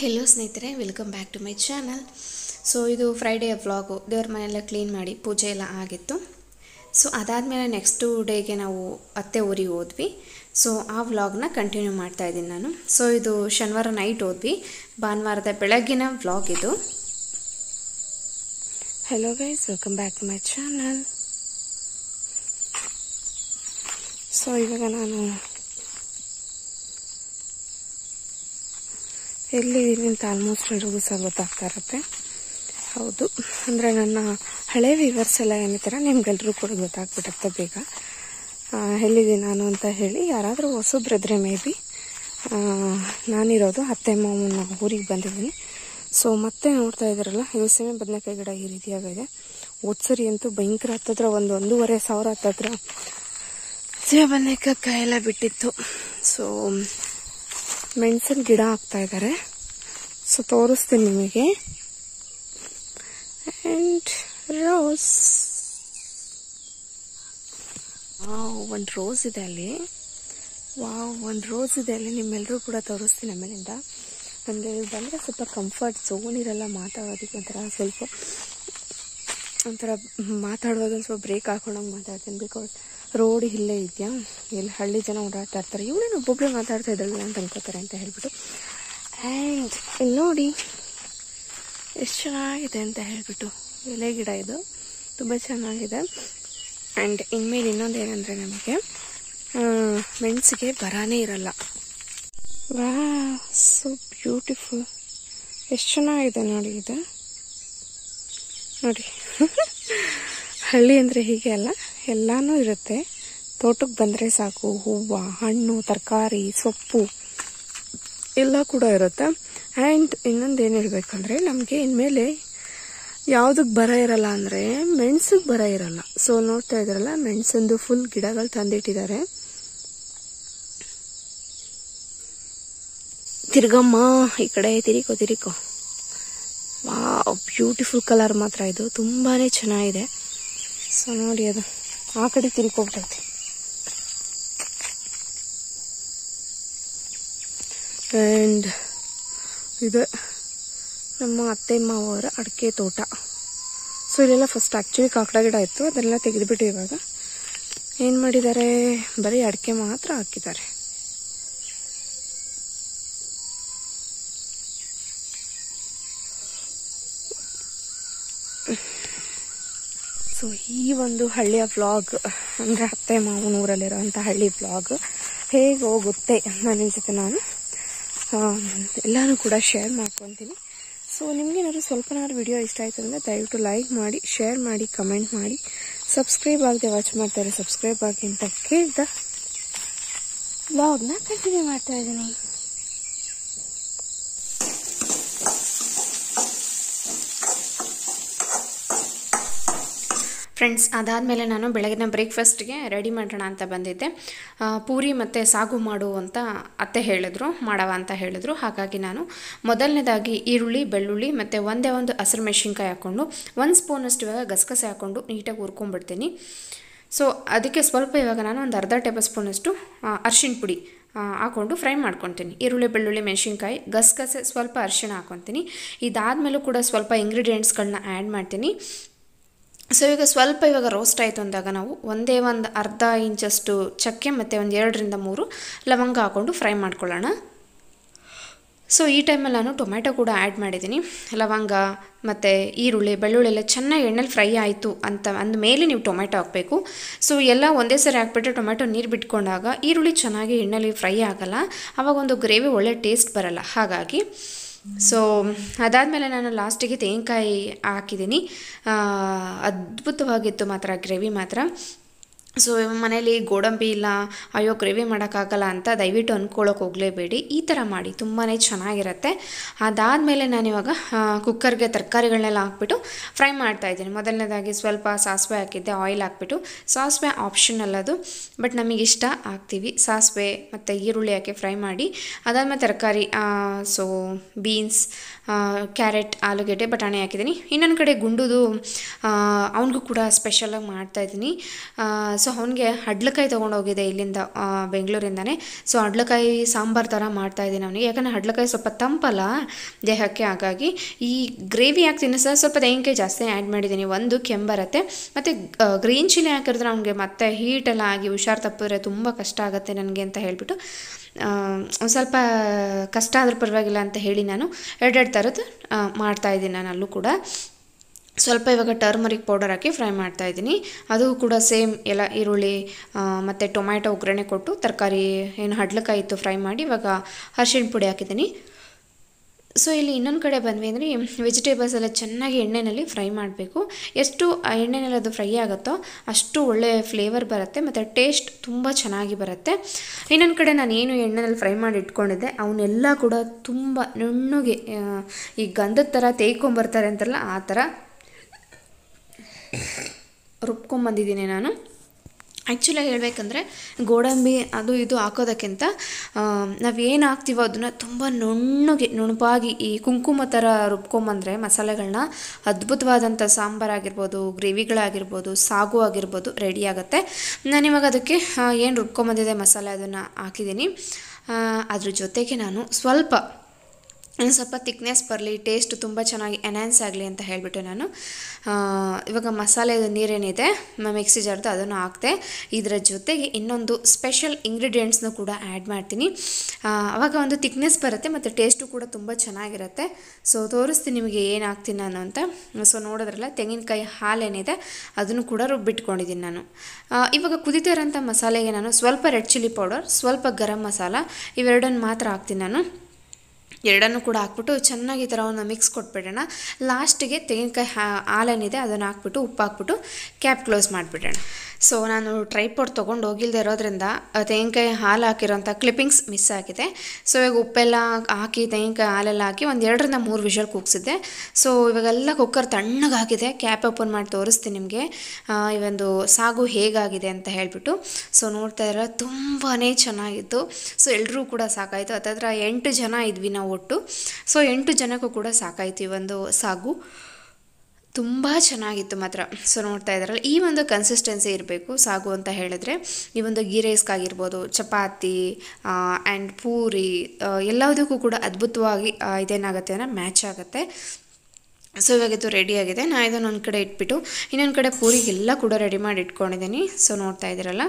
hello ಸ್ನೇಹಿತರೆ welcome back to my channel so ಇದು Friday vlog ದೇವ್ರ ಮನೆಯೆಲ್ಲ ಕ್ಲೀನ್ ಮಾಡಿ ಪೂಜೆ ಎಲ್ಲ ಆಗಿತ್ತು ಸೊ ಅದಾದಮೇಲೆ ನೆಕ್ಸ್ಟು ಡೇಗೆ ನಾವು ಅತ್ತೆ ಊರಿಗೆ ಹೋದ್ವಿ ಸೊ ಆ ವ್ಲಾಗ್ನ ಕಂಟಿನ್ಯೂ ಮಾಡ್ತಾ ಇದ್ದೀನಿ ನಾನು ಸೊ ಇದು ಶನಿವಾರ ನೈಟ್ ಹೋದ್ವಿ ಭಾನುವಾರದ ಬೆಳಗ್ಗಿನ ವ್ಲಾಗ್ ಇದು hello guys welcome back to my channel so ಇವಾಗ ನಾನು ಎಲ್ಲಿದ್ದೀನಿ ಅಂತ ಆಲ್ಮೋಸ್ಟ್ ಎಲ್ರಿಗೂ ಸಹ ಗೊತ್ತಾಗ್ತಾ ಇರುತ್ತೆ ಹೌದು ಅಂದರೆ ನನ್ನ ಹಳೆ ವಿವರ್ಸ್ ಎಲ್ಲ ಏನಿರ್ತಾರೆ ನಿಮ್ಗೆಲ್ರಿಗೂ ಕೂಡ ಗೊತ್ತಾಗ್ಬಿಡುತ್ತೆ ಬೇಗ ಆ, ಎಲ್ಲಿದ್ದೀನಿ ನಾನು ಅಂತ ಹೇಳಿ ಯಾರಾದರೂ ಹೊಸಬ್ರಿದ್ರೆ ಮೇ ಬಿ ನಾನಿರೋದು ಅತ್ತೆ ಮಾವನ ಊರಿಗೆ ಬಂದಿದ್ದೀನಿ ಸೊ ಮತ್ತೆ ನೋಡ್ತಾ ಇದ್ದೀರಲ್ಲ ಇದು ಸೀಮೆ ಬದನೆಕಾಯಿ ಗಿಡ ಈ ರೀತಿಯಾಗಿದೆ ಸರಿ ಅಂತೂ ಭಯಂಕರ ಹತ್ತತ್ರ ಒಂದು ಒಂದೂವರೆ ಸಾವಿರ ಹತ್ತತ್ರ ಸೀಮೆ ಬದನೆಕಾಯಿ ಕಾಯಿ ಎಲ್ಲ ಬಿಟ್ಟಿತ್ತು ಸೊ ಮೆಣಸಿನ ಗಿಡ ಹಾಕ್ತಾ ಇದ್ದಾರೆ ಸೊ ತೋರಿಸ್ತೀನಿ ನಿಮಗೆ ಆ್ಯಂಡ್ ರೋಸ್ ವಾವ್ ಒಂದು ರೋಸ್ ಇದೆ ಅಲ್ಲಿ ವಾವ್ ಒಂದು ರೋಸ್ ಇದೆ ಅಲ್ಲಿ ನಿಮ್ಮೆಲ್ಲರೂ ಕೂಡ ತೋರಿಸ್ತೀನಿ ಆಮೇಲಿಂದ ಅಂದರೆ ಬಂದರೆ ಸ್ವಲ್ಪ ಕಂಫರ್ಟ್ ಝೋನ್ ಇರಲ್ಲ ಮಾತಾಡೋದಕ್ಕೆ ಒಂಥರ ಸ್ವಲ್ಪ ಒಂಥರ ಮಾತಾಡುವಾಗ ಒಂದು ಸ್ವಲ್ಪ ಬ್ರೇಕ್ ಹಾಕೊಂಡಂಗೆ ಮಾತಾಡ್ತೀನಿ ಬಿಕಾಸ್ ರೋಡ್ ಇಲ್ಲೇ ಇದೆಯಾ ಇಲ್ಲಿ ಹಳ್ಳಿ ಜನ ಓಡಾಡ್ತಾ ಇರ್ತಾರೆ ಇವಳೇನು ಒಬ್ಬೊಬ್ಬರೇ ಮಾತಾಡ್ತಾ ಇದ್ದಾಳೆ ಅಂತ ಅನ್ಕೋತಾರೆ ಅಂತ ಹೇಳ್ಬಿಟ್ಟು ಆ್ಯಂಡ್ ಇಲ್ಲಿ ನೋಡಿ ಎಷ್ಟು ಚೆನ್ನಾಗಿದೆ ಅಂತ ಹೇಳ್ಬಿಟ್ಟು ಎಲೆ ಗಿಡ ಇದು ತುಂಬ ಚೆನ್ನಾಗಿದೆ ಆ್ಯಂಡ್ ಇನ್ಮೇಲೆ ಇನ್ನೊಂದು ಏನಂದರೆ ನಮಗೆ ಮೆಣಸಿಗೆ ಬರಾನೇ ಇರಲ್ಲ ವಾ ಸೊ ಬ್ಯೂಟಿಫುಲ್ ಎಷ್ಟು ಚೆನ್ನಾಗಿದೆ ನೋಡಿ ಇದು ನೋಡಿ ಹಳ್ಳಿ ಅಂದರೆ ಹೀಗೆ ಅಲ್ಲ ಎಲ್ಲಾನು ಇರುತ್ತೆ ತೋಟಕ್ಕೆ ಬಂದರೆ ಸಾಕು ಹೂವು ಹಣ್ಣು ತರಕಾರಿ ಸೊಪ್ಪು ಎಲ್ಲ ಕೂಡ ಇರುತ್ತೆ ಆ್ಯಂಡ್ ಇನ್ನೊಂದು ಏನು ಹೇಳ್ಬೇಕಂದ್ರೆ ನಮಗೆ ಇನ್ಮೇಲೆ ಯಾವುದಕ್ಕೆ ಬರ ಇರಲ್ಲ ಅಂದರೆ ಮೆಣಸಿಗೆ ಬರ ಇರಲ್ಲ ಸೊ ನೋಡ್ತಾ ಇದ್ರಲ್ಲ ಮೆಣಸಂದು ಫುಲ್ ಗಿಡಗಳು ತಂದಿಟ್ಟಿದ್ದಾರೆ ತಿರ್ಗಮ್ಮ ಈ ಕಡೆ ತಿರಿಕೋ ತಿರಿಕೋ ವಾ ಬ್ಯೂಟಿಫುಲ್ ಕಲರ್ ಮಾತ್ರ ಇದು ತುಂಬಾನೇ ಚೆನ್ನಾಗಿದೆ ಸೊ ನೋಡಿ ಅದು ಆ ಕಡೆ ತಿರ್ಕೋಬಿಟ್ಟೈತೆ ಆ್ಯಂಡ್ ಇದು ನಮ್ಮ ಅತ್ತೆ ಮಾವರ ಅಡಿಕೆ ತೋಟ ಸೊ ಇಲ್ಲೆಲ್ಲ ಫಸ್ಟ್ ಆ್ಯಕ್ಚುಲಿ ಕಾಕಡ ಗಿಡ ಇತ್ತು ಅದೆಲ್ಲ ತೆಗೆದುಬಿಟ್ಟು ಇವಾಗ ಏನು ಮಾಡಿದ್ದಾರೆ ಬರೀ ಅಡಿಕೆ ಮಾತ್ರ ಹಾಕಿದ್ದಾರೆ ಸೊ ಈ ಒಂದು ಹಳ್ಳಿಯ ವ್ಲಾಗ್ ಅಂದರೆ ಅತ್ತೆ ಮಾವನ ಊರಲ್ಲಿರೋಂಥ ಹಳ್ಳಿ ವ್ಲಾಗ್ ಹೇಗೆ ಹೋಗುತ್ತೆ ನನ್ನ ಜೊತೆ ನಾನು ಆ, ಎಲ್ಲಾನು ಕೂಡ ಶೇರ್ ಮಾಡ್ಕೊತೀನಿ ಸೊ ನಿಮ್ಗೇನಾದ್ರು ಸ್ವಲ್ಪನಾದ್ರು ವಿಡಿಯೋ ಇಷ್ಟ ಆಯ್ತು ಅಂದರೆ ದಯವಿಟ್ಟು ಲೈಕ್ ಮಾಡಿ ಶೇರ್ ಮಾಡಿ ಕಮೆಂಟ್ ಮಾಡಿ ಸಬ್ಸ್ಕ್ರೈಬ್ ಆಗದೆ ವಾಚ್ ಮಾಡ್ತಾರೆ ಸಬ್ಸ್ಕ್ರೈಬ್ ಆಗಿ ಅಂತ ಕೇಳ್ದ ವ್ಲಾಗ್ನ ಕಂಟಿನ್ಯೂ ಮಾಡ್ತಾ ಇದ್ದೀನಿ ಫ್ರೆಂಡ್ಸ್ ಅದಾದಮೇಲೆ ನಾನು ಬೆಳಗಿನ ಬ್ರೇಕ್ಫಾಸ್ಟ್ಗೆ ರೆಡಿ ಮಾಡೋಣ ಅಂತ ಬಂದಿದ್ದೆ ಆ, ಪೂರಿ ಮತ್ತು ಸಾಗು ಮಾಡು ಅಂತ ಅತ್ತೆ ಹೇಳಿದ್ರು ಮಾಡವ ಅಂತ ಹೇಳಿದ್ರು ಹಾಗಾಗಿ ನಾನು ಮೊದಲನೇದಾಗಿ ಈರುಳ್ಳಿ ಬೆಳ್ಳುಳ್ಳಿ ಮತ್ತು ಒಂದೇ ಒಂದು ಹಸಿರು ಮೆಣಸಿನ್ಕಾಯಿ ಹಾಕ್ಕೊಂಡು ಒಂದು ಸ್ಪೂನಷ್ಟು ಇವಾಗ ಗಸಗಸೆ ಹಾಕ್ಕೊಂಡು ನೀಟಾಗಿ ಹುರ್ಕೊಂಡ್ಬಿಡ್ತೀನಿ ಸೊ ಅದಕ್ಕೆ ಸ್ವಲ್ಪ ಇವಾಗ ನಾನು ಒಂದು ಅರ್ಧ ಟೇಬಲ್ ಸ್ಪೂನಷ್ಟು ಅರ್ಶಿಣ ಪುಡಿ ಆ, ಹಾಕ್ಕೊಂಡು ಫ್ರೈ ಮಾಡ್ಕೊತೀನಿ ಈರುಳ್ಳಿ ಬೆಳ್ಳುಳ್ಳಿ ಮೆಣಸಿನ್ಕಾಯಿ ಗಸಗಸೆ ಸ್ವಲ್ಪ ಅರಿಶಿಣ ಹಾಕ್ಕೊತೀನಿ ಇದಾದಮೇಲೂ ಕೂಡ ಸ್ವಲ್ಪ ಇಂಗ್ರೀಡಿಯೆಂಟ್ಸ್ಗಳನ್ನ ಆ್ಯಡ್ ಮಾಡ್ತೀನಿ ಸೊ ಈಗ ಸ್ವಲ್ಪ ಇವಾಗ ರೋಸ್ಟ್ ಆಯಿತು ಅಂದಾಗ ನಾವು ಒಂದೇ ಒಂದು ಅರ್ಧ ಇಂಚಷ್ಟು ಚಕ್ಕೆ ಮತ್ತು ಒಂದು ಎರಡರಿಂದ ಮೂರು ಲವಂಗ ಹಾಕ್ಕೊಂಡು ಫ್ರೈ ಮಾಡ್ಕೊಳ್ಳೋಣ ಸೊ ಈ ಟೈಮಲ್ಲಿ ನಾನು ಟೊಮೆಟೊ ಕೂಡ ಆ್ಯಡ್ ಮಾಡಿದ್ದೀನಿ ಲವಂಗ ಮತ್ತು ಈರುಳ್ಳಿ ಬೆಳ್ಳುಳ್ಳಿ ಎಲ್ಲ ಚೆನ್ನಾಗಿ ಎಣ್ಣೆಲಿ ಫ್ರೈ ಆಯಿತು ಅಂತ ಅಂದಮೇಲೆ ನೀವು ಟೊಮೆಟೊ ಹಾಕಬೇಕು ಸೊ ಎಲ್ಲ ಒಂದೇ ಸರಿ ಹಾಕ್ಬಿಟ್ರೆ ಟೊಮೆಟೊ ನೀರು ಬಿಟ್ಕೊಂಡಾಗ ಈರುಳ್ಳಿ ಚೆನ್ನಾಗಿ ಎಣ್ಣೆಲಿ ಫ್ರೈ ಆಗಲ್ಲ ಆವಾಗ ಒಂದು ಗ್ರೇವಿ ಒಳ್ಳೆ ಟೇಸ್ಟ್ ಬರಲ್ಲ ಹಾಗಾಗಿ ಸೊ ಅದಾದಮೇಲೆ ನಾನು ಲಾಸ್ಟಿಗೆ ತೆಂಗಿನಕಾಯಿ ಹಾಕಿದ್ದೀನಿ ಆ, ಅದ್ಭುತವಾಗಿತ್ತು ಮಾತ್ರ ಗ್ರೇವಿ ಮಾತ್ರ ಸೊ ಮನೇಲಿ ಗೋಡಂಬಿ ಇಲ್ಲ ಅಯ್ಯೋ ಗ್ರೇವಿ ಮಾಡೋಕ್ಕಾಗಲ್ಲ ಅಂತ ದಯವಿಟ್ಟು ಅಂದ್ಕೊಳ್ಳೋಕೆ ಹೋಗಲೇಬೇಡಿ ಈ ಥರ ಮಾಡಿ ತುಂಬಾ ಚೆನ್ನಾಗಿರುತ್ತೆ ಅದಾದಮೇಲೆ ನಾನಿವಾಗ ಕುಕ್ಕರ್ಗೆ ತರಕಾರಿಗಳನ್ನೆಲ್ಲ ಹಾಕ್ಬಿಟ್ಟು ಫ್ರೈ ಮಾಡ್ತಾ ಇದ್ದೀನಿ ಮೊದಲನೇದಾಗಿ ಸ್ವಲ್ಪ ಸಾಸಿವೆ ಹಾಕಿದ್ದೆ ಆಯಿಲ್ ಹಾಕ್ಬಿಟ್ಟು ಸಾಸಿವೆ ಆಪ್ಷನಲ್ ಅದು ಬಟ್ ನಮಗೆ ಇಷ್ಟ ಹಾಕ್ತೀವಿ ಸಾಸಿವೆ ಮತ್ತು ಈರುಳ್ಳಿ ಹಾಕಿ ಫ್ರೈ ಮಾಡಿ ಅದಾದಮೇಲೆ ತರಕಾರಿ ಸೊ ಬೀನ್ಸ್ ಕ್ಯಾರೆಟ್ ಆಲೂಗೆಡ್ಡೆ ಬಟಾಣಿ ಹಾಕಿದ್ದೀನಿ ಇನ್ನೊಂದು ಕಡೆ ಗುಂಡುದು ಅವನಿಗೂ ಕೂಡ ಸ್ಪೆಷಲಾಗಿ ಮಾಡ್ತಾಯಿದ್ದೀನಿ ಸೊ ಅವನಿಗೆ ಹಡ್ಲಕಾಯಿ ತೊಗೊಂಡೋಗಿದೆ ಇಲ್ಲಿಂದ ಆ, ಬೆಂಗಳೂರಿಂದನೇ ಸೊ ಹಡ್ಲಕಾಯಿ ಸಾಂಬಾರು ಥರ ಮಾಡ್ತಾಯಿದ್ದೀನಿ ಅವನಿಗೆ ಯಾಕಂದರೆ ಹಡ್ಲಕಾಯಿ ಸ್ವಲ್ಪ ತಂಪಲ್ಲ ದೇಹಕ್ಕೆ ಹಾಗಾಗಿ ಈ ಗ್ರೇವಿ ಯಾಕೆ ತಿನ್ನಿಸ ಸ್ವಲ್ಪ ತೆಂಗಿನಕಾಯಿ ಜಾಸ್ತಿ ಆ್ಯಡ್ ಮಾಡಿದ್ದೀನಿ ಒಂದು ಕೆಂಬರುತ್ತೆ ಮತ್ತು ಗ್ರೀನ್ ಚಿಲ್ಲಿ ಹಾಕಿದ್ರೆ ಅವ್ನಿಗೆ ಮತ್ತೆ ಹೀಟೆಲ್ಲ ಆಗಿ ಹುಷಾರು ತಪ್ಪಿದ್ರೆ ತುಂಬ ಕಷ್ಟ ಆಗುತ್ತೆ ನನಗೆ ಅಂತ ಹೇಳಿಬಿಟ್ಟು ಒಂದು ಸ್ವಲ್ಪ ಕಷ್ಟ ಆದರೂ ಪರವಾಗಿಲ್ಲ ಅಂತ ಹೇಳಿ ನಾನು ಎರಡೆರಡು ಥರದ್ದು ಆ, ಮಾಡ್ತಾಯಿದ್ದೀನಿ ನಾನು ಅಲ್ಲೂ ಕೂಡ ಸ್ವಲ್ಪ ಇವಾಗ ಟರ್ಮರಿಕ್ ಪೌಡರ್ ಹಾಕಿ ಫ್ರೈ ಮಾಡ್ತಾ ಇದ್ದೀನಿ ಅದು ಕೂಡ ಸೇಮ್ ಎಲ್ಲ ಈರುಳ್ಳಿ ಆ, ಮತ್ತು ಟೊಮ್ಯಾಟೊ ಒಗ್ಗರಣೆ ಕೊಟ್ಟು ತರಕಾರಿ ಏನು ಹಡ್ಲಕಾಯಿ ಇತ್ತು ಫ್ರೈ ಮಾಡಿ ಇವಾಗ ಅರಿಶಿಣ ಪುಡಿ ಹಾಕಿದ್ದೀನಿ ಸೊ ಇಲ್ಲಿ ಇನ್ನೊಂದು ಕಡೆ ಬಂದ್ವಿ ಅಂದರೆ ವೆಜಿಟೇಬಲ್ಸ್ ಎಲ್ಲ ಚೆನ್ನಾಗಿ ಎಣ್ಣೆಯಲ್ಲಿ ಫ್ರೈ ಮಾಡಬೇಕು ಎಷ್ಟು ಆ ಎಣ್ಣೆನಲ್ಲಿ ಅದು ಫ್ರೈ ಆಗುತ್ತೋ ಅಷ್ಟು ಒಳ್ಳೆ ಫ್ಲೇವರ್ ಬರುತ್ತೆ ಮತ್ತು ಟೇಸ್ಟ್ ತುಂಬ ಚೆನ್ನಾಗಿ ಬರುತ್ತೆ ಇನ್ನೊಂದು ಕಡೆ ನಾನು ಏನು ಎಣ್ಣೆನಲ್ಲಿ ಫ್ರೈ ಮಾಡಿ ಇಟ್ಕೊಂಡಿದ್ದೆ ಅವನ್ನೆಲ್ಲ ಕೂಡ ತುಂಬ ನುಣ್ಣಗೆ ಆ, ಈ ಗಂಧದ ಥರ ತೇಯ್ಕೊಂಬರ್ತಾರೆ ಅಂತಾರಲ್ಲ ಆ ಥರ ರುಬ್ಕೊಂಬಂದಿದ್ದೀನಿ ನಾನು ಆ್ಯಕ್ಚುಲಾಗಿ ಹೇಳ್ಬೇಕಂದ್ರೆ ಗೋಡಂಬಿ ಅದು ಇದು ಹಾಕೋದಕ್ಕಿಂತ ನಾವೇನು ಹಾಕ್ತೀವೋ ಅದನ್ನು ತುಂಬ ನುಣ್ಣಗೆ ನುಣುಪಾಗಿ ಈ ಕುಂಕುಮ ಥರ ರುಬ್ಕೊಂಬಂದರೆ ಮಸಾಲೆಗಳನ್ನ ಅದ್ಭುತವಾದಂಥ ಸಾಂಬಾರಾಗಿರ್ಬೋದು ಗ್ರೇವಿಗಳಾಗಿರ್ಬೋದು ಸಾಗು ಆಗಿರ್ಬೋದು ರೆಡಿ ಆಗುತ್ತೆ ನಾನಿವಾಗ ಅದಕ್ಕೆ ಏನು ರುಬ್ಕೊಂಬಂದಿದೆ ಮಸಾಲೆ ಅದನ್ನು ಹಾಕಿದ್ದೀನಿ ಆ, ಅದ್ರ ಜೊತೆಗೆ ನಾನು ಸ್ವಲ್ಪ ಇನ್ನು ಸ್ವಲ್ಪ ತಿಕ್ನೆಸ್ ಬರಲಿ ಟೇಸ್ಟ್ ತುಂಬ ಚೆನ್ನಾಗಿ ಎನ್ಹ್ಯಾನ್ಸ್ ಆಗಲಿ ಅಂತ ಹೇಳಿಬಿಟ್ಟು ನಾನು ಆ, ಇವಾಗ ಮಸಾಲೆದು ನೀರೇನಿದೆ ಮ- ಮಿಕ್ಸಿ ಜಾರ್ದು ಅದನ್ನು ಹಾಕ್ತೆ ಇದರ ಜೊತೆಗೆ ಇನ್ನೊಂದು ಸ್ಪೆಷಲ್ ಇಂಗ್ರೀಡಿಯೆಂಟ್ಸ್ನು ಕೂಡ ಆ್ಯಡ್ ಮಾಡ್ತೀನಿ ಆ, ಆವಾಗ ಒಂದು ತಿಕ್ನೆಸ್ ಬರುತ್ತೆ ಮತ್ತು ಟೇಸ್ಟು ಕೂಡ ತುಂಬ ಚೆನ್ನಾಗಿರುತ್ತೆ ಸೊ ತೋರಿಸ್ತೀನಿ ನಿಮಗೆ ಏನು ಹಾಕ್ತೀನಿ ನಾನು ಅಂತ ಸೊ ನೋಡಿದ್ರಲ್ಲ ತೆಂಗಿನಕಾಯಿ ಹಾಲೇನಿದೆ ಅದನ್ನು ಕೂಡ ರುಬ್ಬಿಟ್ಕೊಂಡಿದ್ದೀನಿ ನಾನು ಆ, ಇವಾಗ ಕುದಿತಾ ಇರೋಂಥ ಮಸಾಲೆಗೆ ನಾನು ಸ್ವಲ್ಪ ರೆಡ್ ಚಿಲ್ಲಿ ಪೌಡರ್ ಸ್ವಲ್ಪ ಗರಂ ಮಸಾಲ ಇವೆರಡನ್ನು ಮಾತ್ರ ಹಾಕ್ತೀನಿ ನಾನು ಎರಡನ್ನೂ ಕೂಡ ಹಾಕ್ಬಿಟ್ಟು ಚೆನ್ನಾಗಿ ಈ ಥರ ಒಂದು ಮಿಕ್ಸ್ ಕೊಟ್ಬಿಡೋಣ ಲಾಸ್ಟಿಗೆ ತೆಂಗಿನಕಾಯಿ ಹಾ ಹಾಲೇನಿದೆ ಅದನ್ನು ಹಾಕ್ಬಿಟ್ಟು ಉಪ್ಪು ಹಾಕ್ಬಿಟ್ಟು ಕ್ಯಾಪ್ ಕ್ಲೋಸ್ ಮಾಡಿಬಿಡೋಣ ಸೊ ನಾನು ಟ್ರೈಪೋರ್ಟ್ ತೊಗೊಂಡು ಹೋಗಿಲ್ದೇ ಇರೋದ್ರಿಂದ ಆ ತೆಂಗಿನಕಾಯಿ ಹಾಲು ಹಾಕಿರೋಂಥ ಕ್ಲಿಪ್ಪಿಂಗ್ಸ್ ಮಿಸ್ ಆಗಿದೆ ಸೊ ಇವಾಗ ಉಪ್ಪೆಲ್ಲ ಹಾಕಿ ತೆಂಗಿನಕಾಯಿ ಹಾಲೆಲ್ಲ ಹಾಕಿ ಒಂದು ಎರಡರಿಂದ ಮೂರು ವಿಷಲ್ ಕೂಗಿಸಿದ್ದೆ ಸೊ ಇವಾಗೆಲ್ಲ ಕುಕ್ಕರ್ ತಣ್ಣಗಾಗಿದೆ ಕ್ಯಾಪ್ ಓಪನ್ ಮಾಡಿ ತೋರಿಸ್ತೀನಿ ನಿಮಗೆ ಈ ಒಂದು ಸಾಗು ಹೇಗಾಗಿದೆ ಅಂತ ಹೇಳಿಬಿಟ್ಟು ಸೊ ನೋಡ್ತಾ ಇದ್ರೆ ತುಂಬಾ ಚೆನ್ನಾಗಿತ್ತು ಸೊ ಎಲ್ಲರೂ ಕೂಡ ಸಾಕಾಯಿತು ಹತ್ತತ್ರ ಎಂಟು ಜನ ಇದ್ವಿ ನಾವು ಒಟ್ಟು ಸೊ ಎಂಟು ಜನಕ್ಕೂ ಕೂಡ ಸಾಕಾಯಿತು ಈ ಒಂದು ಸಾಗು ತುಂಬ ಚೆನ್ನಾಗಿತ್ತು ಮಾತ್ರ ಸೊ ನೋಡ್ತಾ ಇದ್ದಾರಲ್ಲ ಈ ಒಂದು ಕನ್ಸಿಸ್ಟೆನ್ಸಿ ಇರಬೇಕು ಸಾಗು ಅಂತ ಹೇಳಿದ್ರೆ ಈ ಒಂದು ಗೀ ರೈಸ್ಗಾಗಿರ್ಬೋದು ಚಪಾತಿ ಆ್ಯಂಡ್ ಪೂರಿ ಆ, ಎಲ್ಲದಕ್ಕೂ ಕೂಡ ಅದ್ಭುತವಾಗಿ ಆ, ಇದೇನಾಗುತ್ತೆ ಅಂದರೆ ಮ್ಯಾಚ್ ಆಗುತ್ತೆ ಸೊ ಇವಾಗ ಇದು ರೆಡಿ ಆಗಿದೆ ನಾನು ಇದನ್ನು ಒಂದು ಕಡೆ ಇಟ್ಬಿಟ್ಟು ಇನ್ನೊಂದು ಕಡೆ ಪೂರಿಗೆಲ್ಲ ಕೂಡ ರೆಡಿ ಮಾಡಿ ಇಟ್ಕೊಂಡಿದ್ದೀನಿ ಸೊ ನೋಡ್ತಾ ಇದ್ದೀರಲ್ಲ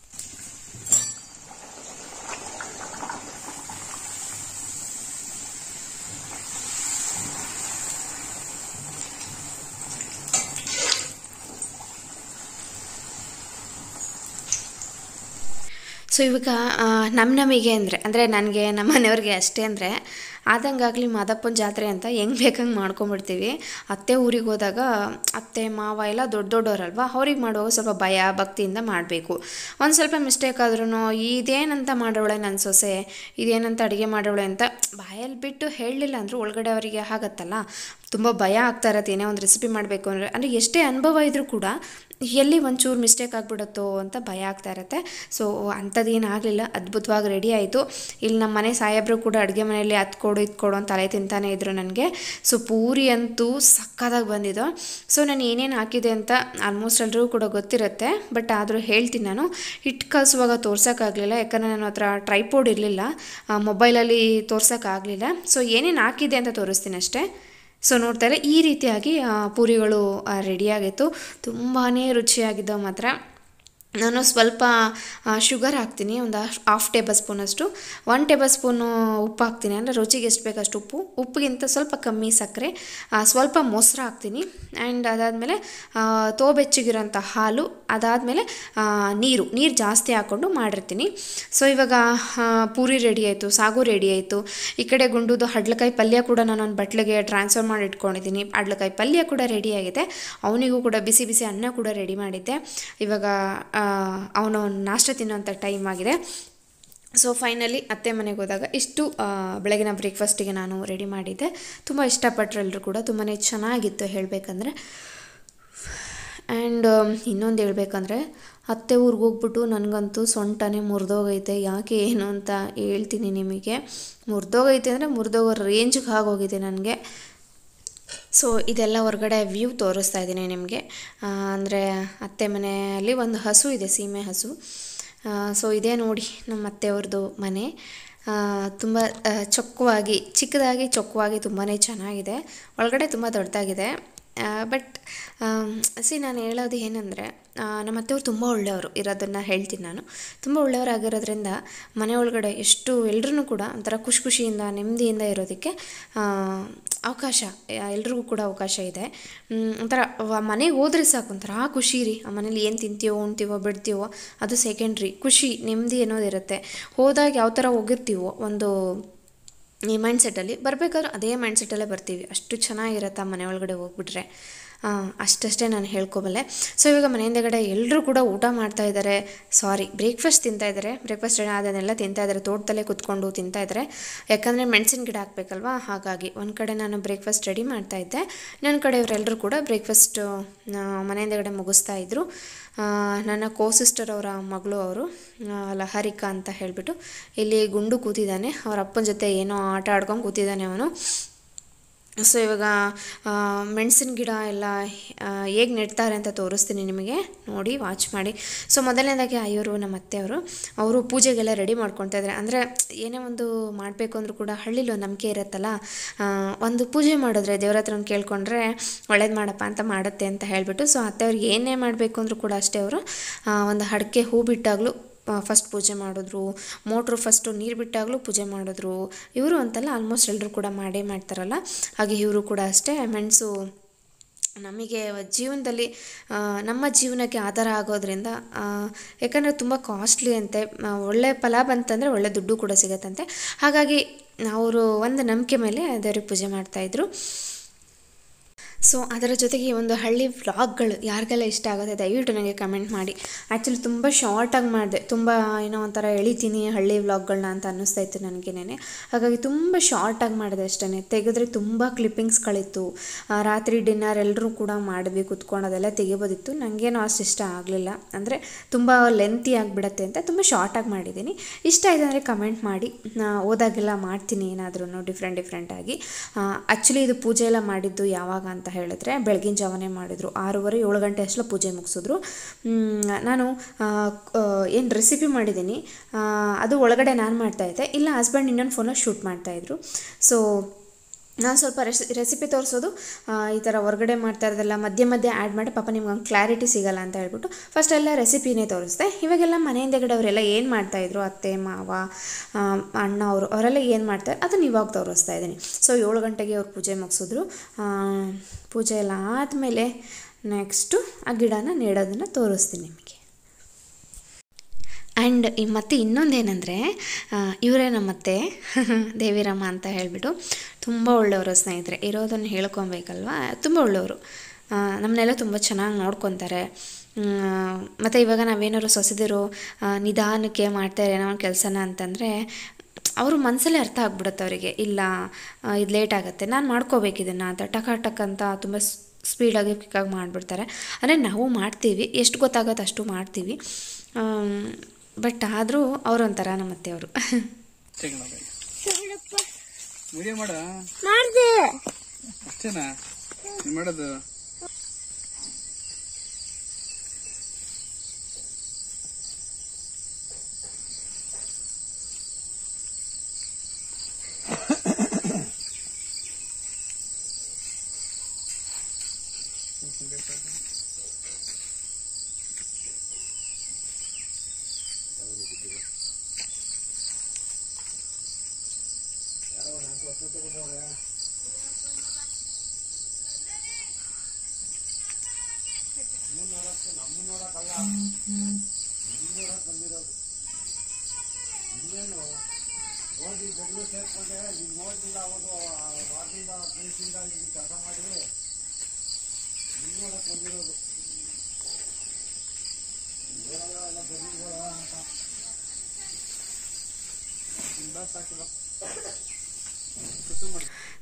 ಸೊ ಇವಾಗ ನಮ್ಮ ನಮಗೆ ಅಂದರೆ ಅಂದರೆ ನನಗೆ ನಮ್ಮ ಮನೆಯವ್ರಿಗೆ ಅಷ್ಟೇ ಅಂದರೆ ಆದಂಗಾಗಲಿ ಮಾದಪ್ಪನ ಜಾತ್ರೆ ಅಂತ ಹೆಂಗೆ ಬೇಕಂಗೆ ಮಾಡ್ಕೊಂಬಿಡ್ತೀವಿ ಅತ್ತೆ ಊರಿಗೆ ಹೋದಾಗ ಅತ್ತೆ ಮಾವ ಎಲ್ಲ ದೊಡ್ಡ ದೊಡ್ಡವರಲ್ವ ಅವ್ರಿಗೆ ಮಾಡುವಾಗ ಸ್ವಲ್ಪ ಭಯ ಭಕ್ತಿಯಿಂದ ಮಾಡಬೇಕು ಒಂದು ಸ್ವಲ್ಪ ಮಿಸ್ಟೇಕ್ ಆದ್ರೂ ಇದೇನಂತ ಮಾಡೋಳೆ ನನ್ನ ಸೊಸೆ ಇದೇನಂತ ಅಡುಗೆ ಮಾಡೋಳೆ ಅಂತ ಬಾಯಲ್ಲಿ ಬಿಟ್ಟು ಹೇಳಲಿಲ್ಲ ಅಂದರೂ ಒಳಗಡೆ ಅವರಿಗೆ ಆಗತ್ತಲ್ಲ ತುಂಬ ಭಯ ಆಗ್ತಾ ಇರತ್ತೆ ಏನೇ ಒಂದು ರೆಸಿಪಿ ಮಾಡಬೇಕು ಅಂದರೆ ಅಂದರೆ ಎಷ್ಟೇ ಅನುಭವ ಇದ್ದರೂ ಕೂಡ ಎಲ್ಲಿ ಒಂಚೂರು ಮಿಸ್ಟೇಕ್ ಆಗಿಬಿಡುತ್ತೋ ಅಂತ ಭಯ ಆಗ್ತಾ ಇರುತ್ತೆ ಸೊ ಅಂಥದ್ದೇನು ಆಗಲಿಲ್ಲ ಅದ್ಭುತವಾಗಿ ರೆಡಿ ಆಯಿತು ಇಲ್ಲಿ ನಮ್ಮ ಮನೆ ಸಾಹೇಬರು ಕೂಡ ಅಡುಗೆ ಮನೆಯಲ್ಲಿ ಅದು ಕೊಡು ಇದು ಕೊಡು ಅಂತ ತಲೆ ತಿಂತಾನೆ ಇದ್ರು ನನಗೆ ಸೊ ಪೂರಿ ಅಂತೂ ಸಕ್ಕದಾಗಿ ಬಂದಿದ್ದು ಸೊ ನಾನು ಏನೇನು ಹಾಕಿದೆ ಅಂತ ಆಲ್ಮೋಸ್ಟ್ ಎಲ್ರಿಗೂ ಕೂಡ ಗೊತ್ತಿರುತ್ತೆ ಬಟ್ ಆದರೂ ಹೇಳ್ತೀನಿ ನಾನು ಹಿಟ್ಟು ಕಲಿಸುವಾಗ ತೋರ್ಸೋಕ್ಕಾಗಲಿಲ್ಲ ಯಾಕಂದರೆ ನನ್ನ ಹತ್ರ ಟ್ರೈಪೋಡ್ ಇರಲಿಲ್ಲ ಮೊಬೈಲಲ್ಲಿ ತೋರ್ಸೋಕ್ಕಾಗಲಿಲ್ಲ ಸೊ ಏನೇನು ಹಾಕಿದೆ ಅಂತ ತೋರಿಸ್ತೀನಿ ಅಷ್ಟೇ ಸೊ ನೋಡ್ತಾರೆ ಈ ರೀತಿಯಾಗಿ ಆ, ಪೂರಿಗಳು ರೆಡಿಯಾಗಿತ್ತು ತುಂಬಾ ರುಚಿಯಾಗಿದ್ದವು ಮಾತ್ರ ನಾನು ಸ್ವಲ್ಪ ಶುಗರ್ ಹಾಕ್ತೀನಿ ಒಂದು ಹಾಫ್ ಟೇಬಲ್ ಸ್ಪೂನಷ್ಟು ಒನ್ ಟೇಬಲ್ ಸ್ಪೂನು ಉಪ್ಪು ಹಾಕ್ತೀನಿ ಅಂದರೆ ರುಚಿಗೆ ಎಷ್ಟು ಬೇಕಷ್ಟು ಉಪ್ಪು ಉಪ್ಪಿಗಿಂತ ಸ್ವಲ್ಪ ಕಮ್ಮಿ ಸಕ್ಕರೆ ಆ, ಸ್ವಲ್ಪ ಮೊಸರು ಹಾಕ್ತೀನಿ ಆ್ಯಂಡ್ ಅದಾದಮೇಲೆ ತೋ ಬೆಚ್ಚಗಿರೋಂಥ ಹಾಲು ಅದಾದಮೇಲೆ ನೀರು ನೀರು ಜಾಸ್ತಿ ಹಾಕ್ಕೊಂಡು ಮಾಡಿರ್ತೀನಿ ಸೊ ಇವಾಗ ಆ, ಪೂರಿ ರೆಡಿ ಆಯಿತು ಸಾಗು ರೆಡಿ ಆಯಿತು ಈ ಕಡೆ ಗುಂಡುದು ಹಡ್ಲಕಾಯಿ ಪಲ್ಯ ಕೂಡ ನಾನು ಒಂದು ಬಟ್ಲಿಗೆ ಟ್ರಾನ್ಸ್ಫರ್ ಮಾಡಿ ಇಟ್ಕೊಂಡಿದ್ದೀನಿ ಹಡ್ಲಕಾಯಿ ಪಲ್ಯ ಕೂಡ ರೆಡಿ ಆಗಿದೆ ಅವನಿಗೂ ಕೂಡ ಬಿಸಿ ಬಿಸಿ ಅನ್ನ ಕೂಡ ರೆಡಿ ಮಾಡಿದ್ದೆ ಇವಾಗ ಅವನು ನಾಷ್ಟ ತಿನ್ನೋಂಥ ಟೈಮ್ ಆಗಿದೆ ಸೊ ಫೈನಲಿ ಅತ್ತೆ ಮನೆಗೆ ಹೋದಾಗ ಇಷ್ಟು ಆ, ಬೆಳಗಿನ ಬ್ರೇಕ್ಫಾಸ್ಟಿಗೆ ನಾನು ರೆಡಿ ಮಾಡಿದ್ದೆ ತುಂಬ ಇಷ್ಟಪಟ್ಟರು ಎಲ್ಲರೂ ಕೂಡ ತುಂಬಾ ಚೆನ್ನಾಗಿತ್ತು ಹೇಳಬೇಕಂದ್ರೆ ಆ್ಯಂಡ್ ಇನ್ನೊಂದು ಹೇಳ್ಬೇಕಂದ್ರೆ ಅತ್ತೆ ಊರಿಗೆ ಹೋಗ್ಬಿಟ್ಟು ನನಗಂತೂ ಸೊಂಟನೇ ಮುರಿದೋಗೈತೆ ಯಾಕೆ ಏನು ಅಂತ ಹೇಳ್ತೀನಿ ನಿಮಗೆ ಮುರಿದೋಗೈತೆ ಅಂದರೆ ಮುರಿದೋಗೋ ರೇಂಜ್ಗೆ ಆಗೋಗಿದೆ ನನಗೆ ಸೊ ಇದೆಲ್ಲ ಹೊರಗಡೆ ವ್ಯೂ ತೋರಿಸ್ತಾ ಇದ್ದೀನಿ ನಿಮಗೆ ಅಂದರೆ ಅತ್ತೆ ಮನೆಯಲ್ಲಿ ಒಂದು ಹಸು ಇದೆ ಸೀಮೆ ಹಸು ಸೊ ಇದೇ ನೋಡಿ ನಮ್ಮ ಅತ್ತೆಯವ್ರದ್ದು ಮನೆ ತುಂಬ ಚೊಕ್ಕವಾಗಿ ಚಿಕ್ಕದಾಗಿ ಚೊಕ್ಕವಾಗಿ ತುಂಬಾ ಚೆನ್ನಾಗಿದೆ ಒಳಗಡೆ ತುಂಬ ದೊಡ್ಡದಾಗಿದೆ ಬಟ್ ಸಿ ನಾನು ಹೇಳೋದು ಏನಂದರೆ ನಮ್ಮ ಅತ್ತೆಯವ್ರು ತುಂಬ ಒಳ್ಳೆಯವರು ಇರೋದನ್ನು ಹೇಳ್ತೀನಿ ನಾನು ತುಂಬ ಒಳ್ಳೆಯವರಾಗಿರೋದ್ರಿಂದ ಮನೆ ಒಳಗಡೆ ಎಷ್ಟು ಎಲ್ಲರೂ ಕೂಡ ಒಂಥರ ಖುಷಿ ಖುಷಿಯಿಂದ ನೆಮ್ಮದಿಯಿಂದ ಇರೋದಕ್ಕೆ ಅವಕಾಶ ಎಲ್ರಿಗೂ ಕೂಡ ಅವಕಾಶ ಇದೆ ಒಂಥರ ಮನೆಗೆ ಹೋದ್ರೆ ಸಾಕು ಒಂಥರ ಖುಷಿ ರೀ ಆ ಮನೇಲಿ ಏನು ತಿಂತೀವೋ ಉಣ್ತೀವೋ ಬಿಡ್ತೀವೋ ಅದು ಸೆಕೆಂಡ್ರಿ ಖುಷಿ ನೆಮ್ಮದಿ ಅನ್ನೋದಿರುತ್ತೆ ಹೋದಾಗ ಯಾವ ಥರ ಹೋಗಿರ್ತೀವೋ ಒಂದು ಈ ಮೈಂಡ್ಸೆಟ್ಟಲ್ಲಿ ಬರಬೇಕಾದ್ರೂ ಅದೇ ಮೈಂಡ್ಸೆಟ್ಟಲ್ಲೇ ಬರ್ತೀವಿ ಅಷ್ಟು ಚೆನ್ನಾಗಿರುತ್ತೆ ಆ ಮನೆ ಒಳಗಡೆ ಹೋಗ್ಬಿಟ್ರೆ ಅಷ್ಟಷ್ಟೇ ನಾನು ಹೇಳ್ಕೊಬಲ್ಲೆ ಸೊ ಇವಾಗ ಮನೆಯಿಂದಗಡೆ ಎಲ್ಲರೂ ಕೂಡ ಊಟ ಮಾಡ್ತಾ ಇದ್ದಾರೆ ಸಾರಿ ಬ್ರೇಕ್ಫಾಸ್ಟ್ ತಿಂತಾ ಇದ್ದಾರೆ ಬ್ರೇಕ್ಫಾಸ್ಟ್ ಅದನ್ನೆಲ್ಲ ತಿಂತಾ ಇದ್ದಾರೆ ತೋಟದಲ್ಲೇ ಕುತ್ಕೊಂಡು ತಿಂತಾ ಇದ್ದಾರೆ ಯಾಕಂದರೆ ಮೆಣಸಿನ ಗಿಡ ಹಾಕ್ಬೇಕಲ್ವಾ ಹಾಗಾಗಿ ಒಂದು ಕಡೆ ನಾನು ಬ್ರೇಕ್ಫಾಸ್ಟ್ ರೆಡಿ ಮಾಡ್ತಾ ಇದ್ದೆ ಇನ್ನೊಂದು ಕಡೆ ಇವರೆಲ್ಲರೂ ಕೂಡ ಬ್ರೇಕ್ಫಾಸ್ಟ್ ಮನೆಯಿಂದಗಡೆ ಮುಗಿಸ್ತಾ ಇದ್ದರು ನನ್ನ ಕೋ ಸಿಸ್ಟರ್ ಅವರ ಮಗಳು ಅವರು ಲಹರಿಕಾ ಅಂತ ಹೇಳಿಬಿಟ್ಟು ಇಲ್ಲಿ ಗುಂಡು ಕೂತಿದ್ದಾನೆ ಅವ್ರ ಅಪ್ಪನ ಜೊತೆ ಏನೋ ಆಟ ಆಡ್ಕೊಂಡು ಕೂತಿದ್ದಾನೆ ಅವನು ಸೊ ಇವಾಗ ಮೆಣಸಿನ ಗಿಡ ಎಲ್ಲ ಹೇಗೆ ನೆಡ್ತಾರೆ ಅಂತ ತೋರಿಸ್ತೀನಿ ನಿಮಗೆ ನೋಡಿ ವಾಚ್ ಮಾಡಿ ಸೊ ಮೊದಲನೇದಾಗಿ ಅಯ್ಯವರು ನಮ್ಮ ಅತ್ತೆಯವರು ಅವರು ಪೂಜೆಗೆಲ್ಲ ರೆಡಿ ಮಾಡ್ಕೊತಾ ಇದ್ದಾರೆ ಅಂದರೆ ಏನೇ ಒಂದು ಮಾಡಬೇಕು ಅಂದರೂ ಕೂಡ ಹಳ್ಳಿಲಿ ಒಂದು ನಂಬಿಕೆ ಇರುತ್ತಲ್ಲ ಒಂದು ಪೂಜೆ ಮಾಡಿದ್ರೆ ದೇವ್ರ ಹತ್ರ ಕೇಳ್ಕೊಂಡ್ರೆ ಒಳ್ಳೇದು ಮಾಡಪ್ಪ ಅಂತ ಮಾಡುತ್ತೆ ಅಂತ ಹೇಳಿಬಿಟ್ಟು ಸೊ ಅತ್ತೆಯವ್ರಿಗೆ ಏನೇ ಮಾಡಬೇಕು ಅಂದರೂ ಕೂಡ ಅಷ್ಟೇ ಅವರು ಒಂದು ಅಡಿಕೆ ಹೂ ಬಿಟ್ಟಾಗಲೂ ಫಸ್ಟ್ ಪೂಜೆ ಮಾಡಿದ್ರು ಮೋಟ್ರು ಫಸ್ಟು ನೀರು ಬಿಟ್ಟಾಗಲೂ ಪೂಜೆ ಮಾಡಿದ್ರು ಇವರು ಅಂತಲ್ಲ ಆಲ್ಮೋಸ್ಟ್ ಎಲ್ಲರೂ ಕೂಡ ಮಾಡೇ ಮಾಡ್ತಾರಲ್ಲ ಹಾಗೆ ಇವರು ಕೂಡ ಅಷ್ಟೇ ಮೆಣಸು ನಮಗೆ ಜೀವನದಲ್ಲಿ ನಮ್ಮ ಜೀವನಕ್ಕೆ ಆಧಾರ ಆಗೋದ್ರಿಂದ ಯಾಕಂದರೆ ತುಂಬ ಕಾಸ್ಟ್ಲಿ ಅಂತೆ ಒಳ್ಳೆ ಫಲ ಬಂತಂದರೆ ಒಳ್ಳೆ ದುಡ್ಡು ಕೂಡ ಸಿಗತ್ತಂತೆ ಹಾಗಾಗಿ ಅವರು ಒಂದು ನಂಬಿಕೆ ಮೇಲೆ ದೇವ್ರಿಗೆ ಪೂಜೆ ಮಾಡ್ತಾಯಿದ್ರು ಸೊ ಅದರ ಜೊತೆಗೆ ಈ ಒಂದು ಹಳ್ಳಿ ವ್ಲಾಗ್ಗಳು ಯಾರಿಗೆಲ್ಲ ಇಷ್ಟ ಆಗುತ್ತೆ ದಯವಿಟ್ಟು ನನಗೆ ಕಮೆಂಟ್ ಮಾಡಿ ಆ್ಯಕ್ಚುಲಿ ತುಂಬ ಶಾರ್ಟಾಗಿ ಮಾಡಿದೆ ತುಂಬ ಏನೋ ಒಂಥರ ಎಳಿತೀನಿ ಹಳ್ಳಿ ವ್ಲಾಗ್ಗಳನ್ನ ಅಂತ ಅನ್ನಿಸ್ತಾ ಇತ್ತು ನನಗೇನೆ ಹಾಗಾಗಿ ತುಂಬ ಶಾರ್ಟಾಗಿ ಮಾಡಿದೆ ಅಷ್ಟೇ ತೆಗೆದ್ರೆ ತುಂಬ ಕ್ಲಿಪ್ಪಿಂಗ್ಸ್ಗಳಿತ್ತು ರಾತ್ರಿ ಡಿನ್ನರ್ ಎಲ್ಲರೂ ಕೂಡ ಮಾಡಿದ್ವಿ ಕುತ್ಕೊಂಡು ಅದೆಲ್ಲ ತೆಗಿಬೋದಿತ್ತು ನನಗೇನೋ ಅಷ್ಟು ಇಷ್ಟ ಆಗಲಿಲ್ಲ ಅಂದರೆ ತುಂಬ ಲೆಂತಿ ಆಗಿಬಿಡತ್ತೆ ಅಂತ ತುಂಬ ಶಾರ್ಟಾಗಿ ಮಾಡಿದ್ದೀನಿ ಇಷ್ಟ ಆಯಿತು ಅಂದರೆ ಕಮೆಂಟ್ ಮಾಡಿ ಓದಾಗೆಲ್ಲ ಮಾಡ್ತೀನಿ ಏನಾದ್ರೂ ಡಿಫ್ರೆಂಟ್ ಡಿಫ್ರೆಂಟಾಗಿ ಆ್ಯಕ್ಚುಲಿ ಇದು ಪೂಜೆ ಎಲ್ಲ ಮಾಡಿದ್ದು ಯಾವಾಗ ಅಂತ ಹೇಳಿದ್ರೆ ಬೆಳಗಿನ ಜಾವನೇ ಮಾಡಿದರು ಆರೂವರೆ ಏಳು ಗಂಟೆ ಅಷ್ಟೆಲ್ಲ ಪೂಜೆ ಮುಗಿಸಿದ್ರು ನಾನು ಏನು ರೆಸಿಪಿ ಮಾಡಿದ್ದೀನಿ ಅದು ಒಳಗಡೆ ನಾನು ಮಾಡ್ತಾಯಿದ್ದೆ ಇಲ್ಲ ಹಸ್ಬೆಂಡ್ ಇನ್ನೊಂದು ಫೋನಲ್ಲಿ ಶೂಟ್ ಮಾಡ್ತಾಯಿದ್ರು ಸೊ ನಾನು ಸ್ವಲ್ಪ ರೆಸಿ ರೆಸಿಪಿ ತೋರಿಸೋದು ಈ ಥರ ಹೊರಗಡೆ ಮಾಡ್ತಾ ಇರೋದೆಲ್ಲ ಮಧ್ಯೆ ಮಧ್ಯೆ ಆ್ಯಡ್ ಮಾಡಿ ಪಾಪ ನಿಮ್ಗೆ ಹಂಗೆ ಕ್ಲಾರಿಟಿ ಸಿಗಲ್ಲ ಅಂತ ಹೇಳ್ಬಿಟ್ಟು ಫಸ್ಟ್ ಎಲ್ಲ ರೆಸಿಪಿನೇ ತೋರಿಸ್ದೆ ಇವಾಗೆಲ್ಲ ಮನೆಯಿಂದಗಡೆ ಅವರೆಲ್ಲ ಏನು ಮಾಡ್ತಾಯಿದ್ರು ಅತ್ತೆ ಮಾವ ಅಣ್ಣ ಅವರು ಅವರೆಲ್ಲ ಏನು ಮಾಡ್ತಾರೆ ಅದನ್ನು ಇವಾಗ ತೋರಿಸ್ತಾ ಇದ್ದೀನಿ ಸೊ ಏಳು ಗಂಟೆಗೆ ಅವ್ರು ಪೂಜೆ ಮುಗಿಸಿದ್ರು ಪೂಜೆ ಎಲ್ಲ ಆದಮೇಲೆ ನೆಕ್ಸ್ಟು ಆ ಗಿಡನ ನೆಡೋದನ್ನು ತೋರಿಸ್ತೀನಿ ನಿಮಗೆ ಆ್ಯಂಡ್ ಈ ಮತ್ತೆ ಇನ್ನೊಂದೇನೆಂದರೆ ಇವರೇ ನಮ್ಮತ್ತೆ ದೇವಿರಮ್ಮ ಅಂತ ಹೇಳಿಬಿಟ್ಟು ತುಂಬ ಒಳ್ಳೆಯವರು ಸ್ನೇಹಿತರೆ ಇರೋದನ್ನು ಹೇಳ್ಕೊಬೇಕಲ್ವ ತುಂಬ ಒಳ್ಳೆಯವರು ನಮ್ಮನ್ನೆಲ್ಲ ತುಂಬ ಚೆನ್ನಾಗಿ ನೋಡ್ಕೊತಾರೆ ಮತ್ತು ಇವಾಗ ನಾವೇನಾದ್ರು ಸೊಸೆದಿರು ನಿಧಾನಕ್ಕೆ ಮಾಡ್ತಾರೆ ಏನೋ ಒಂದು ಕೆಲಸನ ಅಂತಂದರೆ ಅವರು ಮನಸ್ಸಲ್ಲೇ ಅರ್ಥ ಆಗ್ಬಿಡುತ್ತೆ ಅವರಿಗೆ ಇಲ್ಲ ಇದು ಲೇಟ್ ಆಗುತ್ತೆ ನಾನು ಮಾಡ್ಕೋಬೇಕು ಇದನ್ನು ಅಂತ ಟಕ ಟಕ್ ಅಂತ ತುಂಬ ಸ್ಪೀಡಾಗಿ ಕ್ವಿಕ್ಕಾಗಿ ಮಾಡಿಬಿಡ್ತಾರೆ ಅಂದರೆ ನಾವು ಮಾಡ್ತೀವಿ ಎಷ್ಟು ಗೊತ್ತಾಗತ್ತೆ ಅಷ್ಟು ಮಾಡ್ತೀವಿ ಬಟ್ ಆದರೂ ಅವರೊಂಥರ ನಮ್ಮ ಅತ್ತೆಯವರು ವಿಡಿಯೋ ಮಾಡ ಮಾಡ್ದೆ ಅಷ್ಟೇನಾ ನೀನ್ ಮಾಡೋದು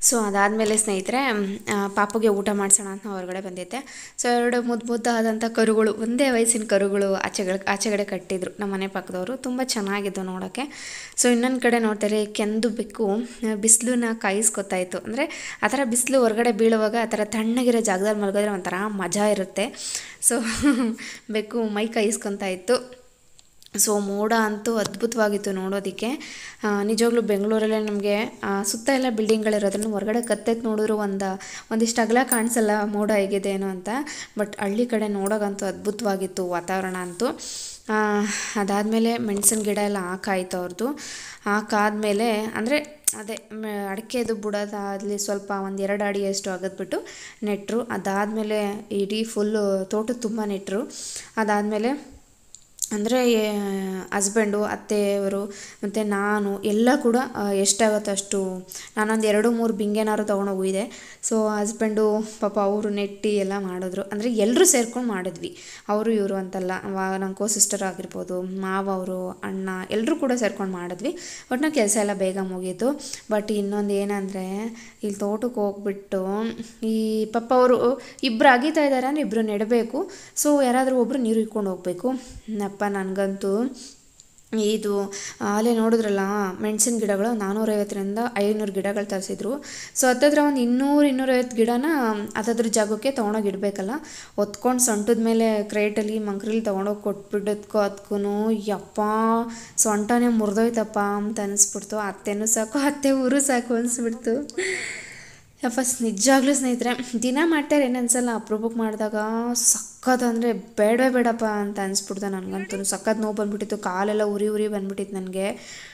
ಸೊ ಅದಾದಮೇಲೆ ಸ್ನೇಹಿತರೆ ಆ, ಪಾಪುಗೆ ಊಟ ಮಾಡಿಸೋಣ ಅಂತ ಹೊರಗಡೆ ಬಂದಿದ್ದೆ ಸೊ ಎರಡು ಮುದ್ದು ಮುದ್ದಾದಂಥ ಕರುಗಳು ಒಂದೇ ವಯಸ್ಸಿನ ಕರುಗಳು ಆಚೆಗಳ ಆಚೆಗಡೆ ಕಟ್ಟಿದ್ರು ನಮ್ಮ ಮನೆ ಪಕ್ಕದವರು ತುಂಬ ಚೆನ್ನಾಗಿದ್ದು ನೋಡೋಕ್ಕೆ ಸೊ ಇನ್ನೊಂದು ಕಡೆ ನೋಡ್ತಾರೆ ಕೆಂದು ಬೆಕ್ಕು ಬಿಸಿಲನ್ನ ಕಾಯಿಸ್ಕೊತಾ ಇತ್ತು ಅಂದರೆ ಆ ಥರ ಬಿಸಿಲು ಹೊರಗಡೆ ಬೀಳುವಾಗ ಆ ಥರ ತಣ್ಣಗಿರೋ ಜಾಗದಲ್ಲಿ ಮಲಗಿದ್ರೆ ಒಂಥರ ಮಜಾ ಇರುತ್ತೆ ಸೊ ಬೆಕ್ಕು ಮೈ ಕಾಯಿಸ್ಕೊತಾ ಇತ್ತು ಸೊ ಮೋಡ ಅಂತೂ ಅದ್ಭುತವಾಗಿತ್ತು ನೋಡೋದಕ್ಕೆ ಆ, ನಿಜವಾಗ್ಲೂ ಬೆಂಗಳೂರಲ್ಲೇ ನಮಗೆ ಸುತ್ತ ಎಲ್ಲ ಬಿಲ್ಡಿಂಗ್ಗಳಿರೋದ್ರಿಂದ ಹೊರಗಡೆ ಕತ್ತೆತ್ತು ನೋಡಿದ್ರು ಒಂದು ಒಂದಿಷ್ಟು ಅಗಲ ಕಾಣಿಸಲ್ಲ ಮೋಡ ಹೇಗಿದೆ ಏನೋ ಅಂತ ಬಟ್ ಹಳ್ಳಿ ಕಡೆ ನೋಡೋಕ್ಕಂತೂ ಅದ್ಭುತವಾಗಿತ್ತು ವಾತಾವರಣ ಅಂತೂ ಅದಾದಮೇಲೆ ಮೆಣಸಿನ ಗಿಡ ಎಲ್ಲ ಹಾಕಾಯ್ತು ಅವ್ರದ್ದು ಹಾಕಾದ್ಮೇಲೆ ಅಂದರೆ ಅದೇ ಮ- ಅಡಿಕೆದು ಬುಡದಾಗಲಿ ಸ್ವಲ್ಪ ಒಂದು ಎರಡು ಅಡಿಯಷ್ಟು ಅಗದ್ಬಿಟ್ಟು ನೆಟ್ಟರು ಅದಾದಮೇಲೆ ಇಡೀ ಫುಲ್ಲು ತೋಟ ತುಂಬ ನೆಟ್ಟರು ಅದಾದಮೇಲೆ ಅಂದರೆ ಹಸ್ಬೆಂಡು ಅತ್ತೆಯವರು ಮತ್ತು ನಾನು ಎಲ್ಲ ಕೂಡ ಆ, ಎಷ್ಟಾಗುತ್ತೋ ಅಷ್ಟು ನಾನೊಂದು ಎರಡು ಮೂರು ಬಿಂಗೆನಾರು ತೊಗೊಂಡೋಗಿದ್ದೆ ಸೊ ಹಸ್ಬೆಂಡು ಪಾಪ ಅವರು ನೆಟ್ಟಿ ಎಲ್ಲ ಮಾಡಿದ್ರು ಅಂದರೆ ಎಲ್ಲರೂ ಸೇರ್ಕೊಂಡು ಮಾಡಿದ್ವಿ ಅವರು ಇವರು ಅಂತಲ್ಲ ವಾ ನಮ್ಮ ಕೋ ಸಿಸ್ಟರ್ ಆಗಿರ್ಬೋದು ಮಾವ ಅವರು ಅಣ್ಣ ಎಲ್ಲರೂ ಕೂಡ ಸೇರ್ಕೊಂಡು ಮಾಡಿದ್ವಿ ಒಟ್ಟಿನ ಕೆಲಸ ಎಲ್ಲ ಬೇಗ ಮುಗೀತು ಬಟ್ ಇನ್ನೊಂದು ಏನಂದರೆ ಇಲ್ಲಿ ತೋಟಕ್ಕೆ ಹೋಗ್ಬಿಟ್ಟು ಈ ಪಾಪ ಅವರು ಇಬ್ಬರು ಅಗೀತಾ ಇದ್ದಾರೆ ಅಂದರೆ ಇಬ್ಬರು ನೆಡಬೇಕು ಸೊ ಯಾರಾದರೂ ಒಬ್ಬರು ನೀರು ಇಟ್ಕೊಂಡು ಹೋಗಬೇಕು ನಪ್ಪ ನನಗಂತೂ ಇದು ಅಲ್ಲೇ ನೋಡಿದ್ರಲ್ಲ ಮೆಣಸಿನ ಗಿಡಗಳು ನಾನ್ನೂರೈವತ್ತರಿಂದ ಐನೂರು ಗಿಡಗಳು ತರಿಸಿದ್ರು ಸೊ ಹತ್ತತ್ರ ಒಂದು ಇನ್ನೂರು ಇನ್ನೂರೈವತ್ತು ಗಿಡನ ಹತ್ತದ್ರ ಜಾಗಕ್ಕೆ ತೊಗೊಂಡೋಗಿ ಇಡಬೇಕಲ್ಲ ಹೊತ್ಕೊಂಡು ಸೊಂಟದ ಮೇಲೆ ಕ್ರೇಟಲ್ಲಿ ಮಂಕ್ರಲ್ಲಿ ತೊಗೊಂಡೋಗಿ ಕೊಟ್ಬಿಡೋದ್ಕೋ ಅದಕ್ಕೂ ಯಪ್ಪ ಸೊಂಟನೇ ಮುರಿದೋಯ್ತಪ್ಪ ಅಂತ ಅನಿಸ್ಬಿಡ್ತು ಅತ್ತೆನೂ ಸಾಕು ಅತ್ತೆ ಊರು ಸಾಕು ಅನಿಸ್ಬಿಡ್ತು ಯಪ್ಪ ನಿಜವಾಗ್ಲೂ ಸ್ನೇಹಿತರೆ ದಿನ ಮಾಡ್ತಾರೆ ಏನು ಅನ್ಸಲ್ಲ ಅಪ್ರೂಪಕ್ಕೆ ಮಾಡಿದಾಗ ಸಖತ್ ಅಂದರೆ ಬೇಡವೇ ಬೇಡಪ್ಪ ಅಂತ ಅನಿಸ್ಬಿಡ್ತು ನನಗಂತೂ ಸಖತ್ ನೋವು ಬಂದ್ಬಿಟ್ಟಿತ್ತು ಕಾಲೆಲ್ಲ ಉರಿ ಉರಿ ಬಂದ್ಬಿಟ್ಟಿತ್ತು ನನಗೆ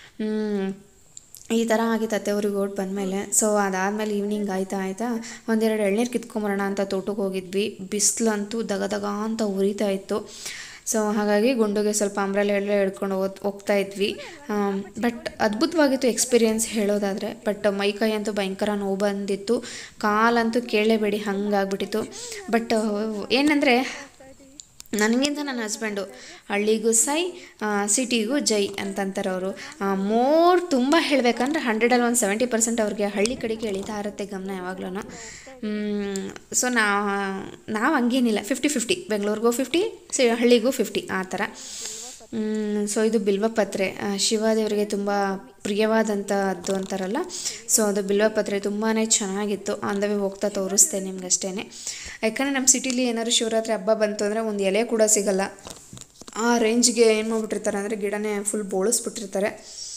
ಈ ಥರ ಆಗಿತ್ತು ಅತ್ತೆ ಊರಿಗೆ ಓಟ್ ಬಂದಮೇಲೆ ಸೊ ಅದಾದಮೇಲೆ ಈವ್ನಿಂಗ್ ಆಯ್ತಾ ಆಯಿತಾ ಒಂದೆರಡು ಎಳ್ನೀರು ಕಿತ್ಕೊಂಬರೋಣ ಅಂತ ತೋಟಕ್ಕೆ ಹೋಗಿದ್ವಿ ಬಿಸಿಲಂತೂ ದಗ ದಗ ಅಂತ ಉರಿತಾ ಇತ್ತು ಸೊ ಹಾಗಾಗಿ ಗುಂಡುಗೆ ಸ್ವಲ್ಪ ಅಂಬ್ರೆಲ್ಲ ಎಲ್ಲ ಹಿಡ್ಕೊಂಡು ಹೋಗ್ ಹೋಗ್ತಾ ಇದ್ವಿ ಬಟ್ ಅದ್ಭುತವಾಗಿತ್ತು ಎಕ್ಸ್ಪೀರಿಯೆನ್ಸ್ ಹೇಳೋದಾದರೆ ಬಟ್ ಮೈಕೈ ಅಂತೂ ಭಯಂಕರ ನೋವು ಬಂದಿತ್ತು ಕಾಲಂತೂ ಕೇಳಲೇಬೇಡಿ ಹಂಗಾಗ್ಬಿಟ್ಟಿತ್ತು ಬಟ್ ಏನಂದರೆ ನನಗಿಂತ ನನ್ನ ಹಸ್ಬೆಂಡು ಹಳ್ಳಿಗೂ ಸೈ ಸಿಟಿಗೂ ಜೈ ಅಂತಂತಾರೆ ಅವರು ಮೋರ್ ತುಂಬ ಹೇಳಬೇಕಂದ್ರೆ ಹಂಡ್ರೆಡಲ್ಲಿ ಒಂದು ಸೆವೆಂಟಿ ಪರ್ಸೆಂಟ್ ಅವ್ರಿಗೆ ಹಳ್ಳಿ ಕಡೆಗೆ ಎಳಿತಾ ಇರುತ್ತೆ ಗಮನ ಯಾವಾಗ್ಲೂ ಸೊ ನಾ ನಾವು ಹಂಗೇನಿಲ್ಲ ಫಿಫ್ಟಿ ಫಿಫ್ಟಿ ಬೆಂಗಳೂರಿಗೂ ಫಿಫ್ಟಿ ಸಿ ಹಳ್ಳಿಗೂ ಫಿಫ್ಟಿ ಆ ಥರ ಸೊ ಇದು ಬಿಲ್ವಪತ್ರೆ ಆ, ಶಿವದೇವರಿಗೆ ತುಂಬ ಪ್ರಿಯವಾದಂಥದ್ದು ಅಂತಾರಲ್ಲ ಸೊ ಅದು ಬಿಲ್ವಪತ್ರೆ ತುಂಬಾ ಚೆನ್ನಾಗಿತ್ತು ಆನ್ ದ ವೇ ಹೋಗ್ತಾ ತೋರಿಸ್ತೆ ನಿಮ್ಗೆ ಅಷ್ಟೇ ಯಾಕಂದರೆ ನಮ್ಮ ಸಿಟಿಲಿ ಏನಾದ್ರು ಶಿವರಾತ್ರಿ ಹಬ್ಬ ಬಂತು ಅಂದರೆ ಒಂದು ಎಲೆ ಕೂಡ ಸಿಗಲ್ಲ ಆ ರೇಂಜ್ಗೆ ಏನು ಮಾಡ್ಬಿಟ್ಟಿರ್ತಾರೆ ಅಂದರೆ ಗಿಡನೇ ಫುಲ್ ಬೋಳಿಸ್ಬಿಟ್ಟಿರ್ತಾರೆ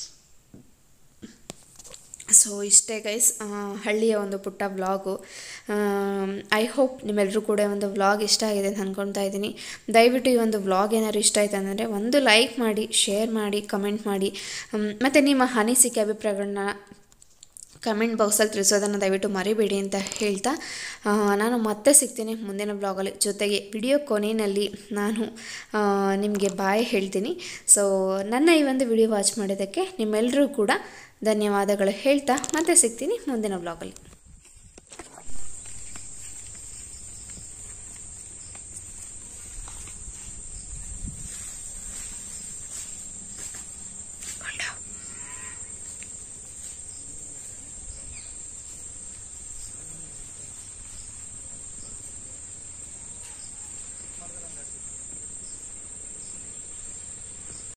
ಸೊ ಇಷ್ಟೇ ಗೈಸ್ ಹಳ್ಳಿಯ ಒಂದು ಪುಟ್ಟ ವ್ಲಾಗು ಐ ಹೋಪ್ ನಿಮ್ಮೆಲ್ಲರೂ ಕೂಡ ಒಂದು ವ್ಲಾಗ್ ಇಷ್ಟ ಆಗಿದೆ ಅಂತ ಅಂದ್ಕೊಳ್ತಾ ಇದ್ದೀನಿ ದಯವಿಟ್ಟು ಈ ಒಂದು ವ್ಲಾಗ್ ಏನಾದ್ರು ಇಷ್ಟ ಆಯ್ತು ಅಂದರೆ ಒಂದು ಲೈಕ್ ಮಾಡಿ ಶೇರ್ ಮಾಡಿ ಕಮೆಂಟ್ ಮಾಡಿ ಮತ್ತು ನಿಮ್ಮ ಅನಿಸಿಕೆ ಅಭಿಪ್ರಾಯಗಳನ್ನ ಕಮೆಂಟ್ ಬಾಕ್ಸಲ್ಲಿ ತಿಳಿಸೋದನ್ನು ದಯವಿಟ್ಟು ಮರಿಬೇಡಿ ಅಂತ ಹೇಳ್ತಾ ಆ, ನಾನು ಮತ್ತೆ ಸಿಗ್ತೀನಿ ಮುಂದಿನ ಬ್ಲಾಗಲ್ಲಿ ಜೊತೆಗೆ ವಿಡಿಯೋ ಕೊನೆಯಲ್ಲಿ ನಾನು ನಿಮಗೆ ಬಾಯ್ ಹೇಳ್ತೀನಿ ಸೊ ನನ್ನ ಈ ಒಂದು ವಿಡಿಯೋ ವಾಚ್ ಮಾಡಿದ್ದಕ್ಕೆ ನಿಮ್ಮೆಲ್ಲರೂ ಕೂಡ ಧನ್ಯವಾದಗಳು ಹೇಳ್ತಾ ಮತ್ತೆ ಸಿಗ್ತೀನಿ ಮುಂದಿನ ಬ್ಲಾಗಲ್ಲಿ